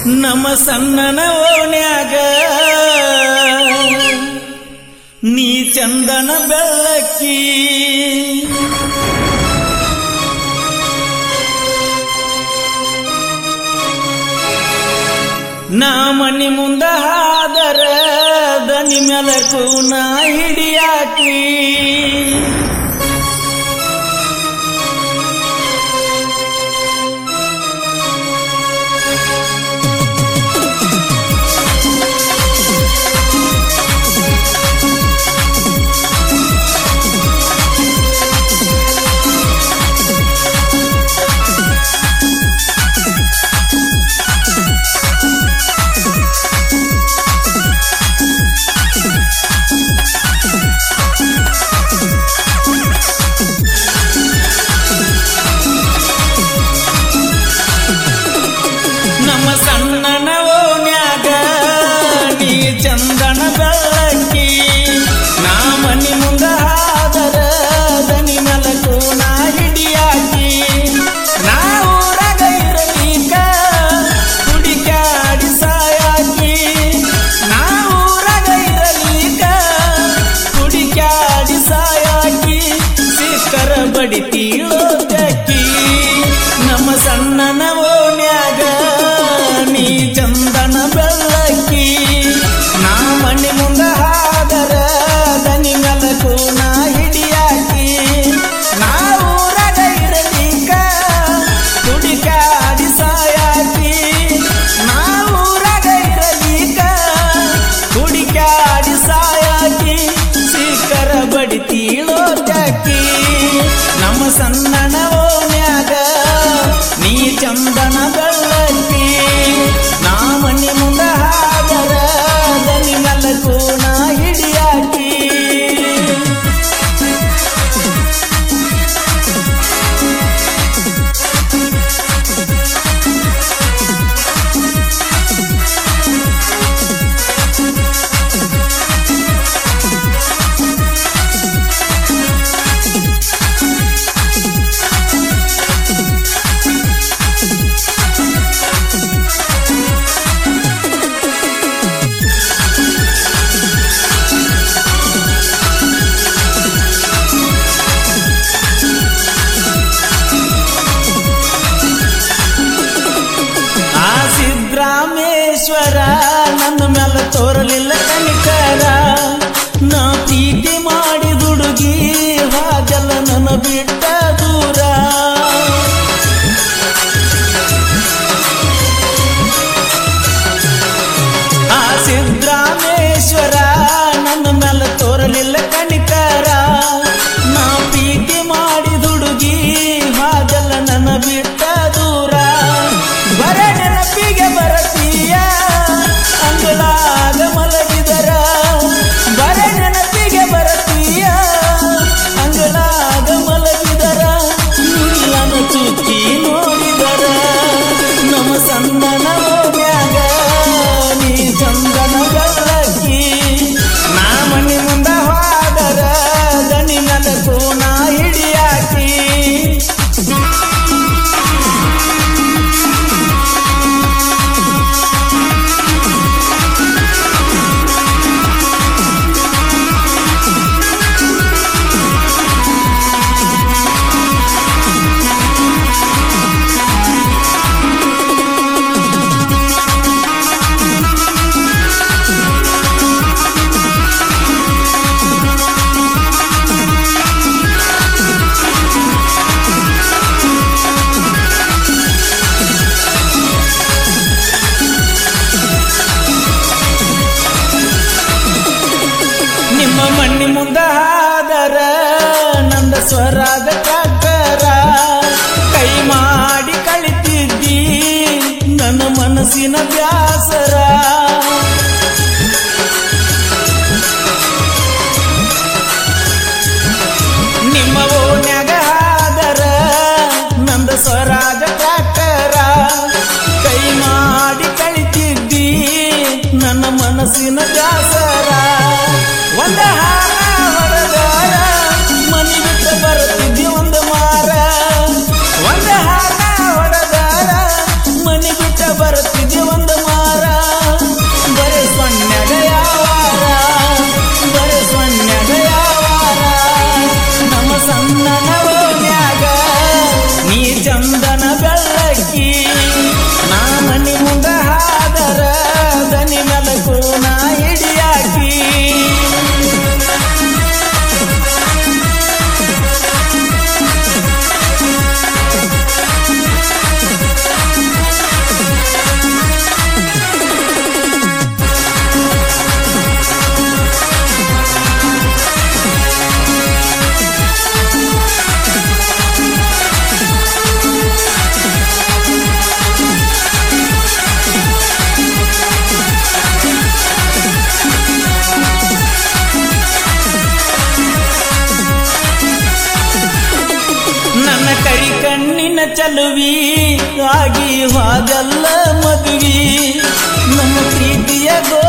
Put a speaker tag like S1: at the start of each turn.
S1: ನಮ್ಮ ಸಣ್ಣನ ಓಣ್ಯಾಗ ನೀ ಚಂದನ ಬೆಳ್ಳಕ್ಕಿ ನಾ ಮನಿ ಮುಂದ ಹಾದರ ದನಿ ಮೆಲಕು ನಾ ಹಿಡಿಯಾಕಿ ನಮ್ಮ ಸಣ್ಣನ ಓಣ್ಯಾಗ ನೀ ಚಂದನ ಬೆಳ್ಳಕ್ಕಿ ನಾ ಮನಿ ಮುಂದ ಹಾದರ ದನಿ ಮಲಕು ನಾ ಹಿಡಿಯಾಕಿ ನಾ ಊರಾಗ ಇರಲೀಕ ಹುಡುಕ್ಯಾಡಿ ಸಾಯಾಕಿ ನಾ ಊರಾಗ ಇರಲೀಕ ಹುಡುಕ್ಯಾಡಿ ಸಾಯಾಕಿ ಸಿಕ್ಕರ ಬಡಿತೀಳೋ ಜಕ್ಕಿ ನಮ್ಮ ಸಣ್ಣನ ಓಣ್ಯಾಗ ನೀ ಚಂದನ ಬೆಳ್ಳಕ್ಕಿ ನಾ ಮಣ್ಣಿ ಮುಂದ ಹಾದರ ದನಿ ಮೆಲಕು ನಾ ಹಿಡಿಯಾಕಿ ನಾ ಊರಾಗ ಇರಲಿಕ ಹುಡುಕಾಡಿ ಸಾಯಾಕಿ ನಾ ಊರಾಗ ಇರಲಿಕ ಹುಡುಕಾಡಿ ಸಾಯಾಕಿ ಸಿಕ್ಕರ ಬಡಿತೀಳೋ ಜಾಕಿ ನಮ್ಮ ಸಣ್ಣನ ಓಣ್ಯಾಗ ನೀ ಚಂದನ ಬೆಳ್ಳಕ್ಕಿ ನಾ ಮನಿ ಮುಂದ ಹಾದರ ದನಿ ಮಲಕು ನಾ ಹಿಡಿಯಾಕಿ ಆ ಸಿದ್ರಾಮೇಶ್ವರ ನನ್ನ ಮ್ಯಾಲ ತೋರಲಿಲ್ಲ ಕನಿಕರ ನಾ ಪ್ರೀತಿ ಮಾಡಿ ದುಡುಗಿ ಹಾಗಲ್ಲ ನನ್ನ ಬಿಟ್ಟ ದೂರ ಆ ಸಿದ್ರಾಮೇಶ್ವರ ನನ್ನ ಮ್ಯಾಲ ತೋರಲಿಲ್ಲ ಕನಿಕರ ನಾ ಪ್ರೀತಿ ಮಾಡಿ ದುಡುಗಿ ಹಾಗಲ್ಲ ನನ್ನ ಬಿಟ್ಟ ದೂರ ಬರ ನೆನಪಿಗೆ ಬರತೀಯ ಅಂಗಳಾಗ ಮಲಗಿದರ ಬರ ನೆನಪಿಗೆ ಬರತೀಯ ಅಂಗಳಾಗ ಮಲಗಿದರ ಮುಳ್ಳನ ಚುಕ್ಕಿ ನೋಡಿದರ ನಮ್ಮ ಸಂದನ ಓಣ್ಯಾಗ ನೀ ಚಂದನ ಬೆಳ್ಳಕ್ಕಿ ನಾ ಮನಿ ಮುಂದ ಹೋದರ ದನಿ ಮಲಕು ನಾ ಹಿಡಿಯಾಕಿ ನಿಮ್ಮ ಮಣ್ಣಿ ಮುಂದ ಹಾದರ ನಂದ ಸ್ವರಾಗ ಕಾಕರ ಕೈ ಮಾಡಿ ಕಳಿತಿದ್ದಿ ನನ್ನ ಮನಸ್ಸಿನ ಬ್ಯಾಸರ ನಿಮ್ಮ ಓಣ್ಯಾಗ ಹಾದರ ನಂದ ಸ್ವರಾಗ ಕಾಕರ ಕೈ ಮಾಡಿ ಕಳಿತಿದ್ದಿ ನನ್ನ ಮನಸ್ಸಿನ ಬ್ಯಾಸರ ಒಂದ ಹಾರ ಹೊಡೆದಾರ ಮನಿ ಬಿಟ್ಟು ಬರ್ತಿದ್ದಿ ಒಂದು ಮಾರ ಒಂದ ಹಾರ ಹೊಡೆದಾರ ಮನಿ ಬಿಟ್ಟು ಬರ್ತಿದ್ದಿ ಒಂದು ಕಣ್ಣಿನ ಚಲುವಿ ಆಗಿ ಹಾಗಲ್ಲ ಮದುವಿ ನಮ್ಮ ಪ್ರೀತಿಯ ಗೋ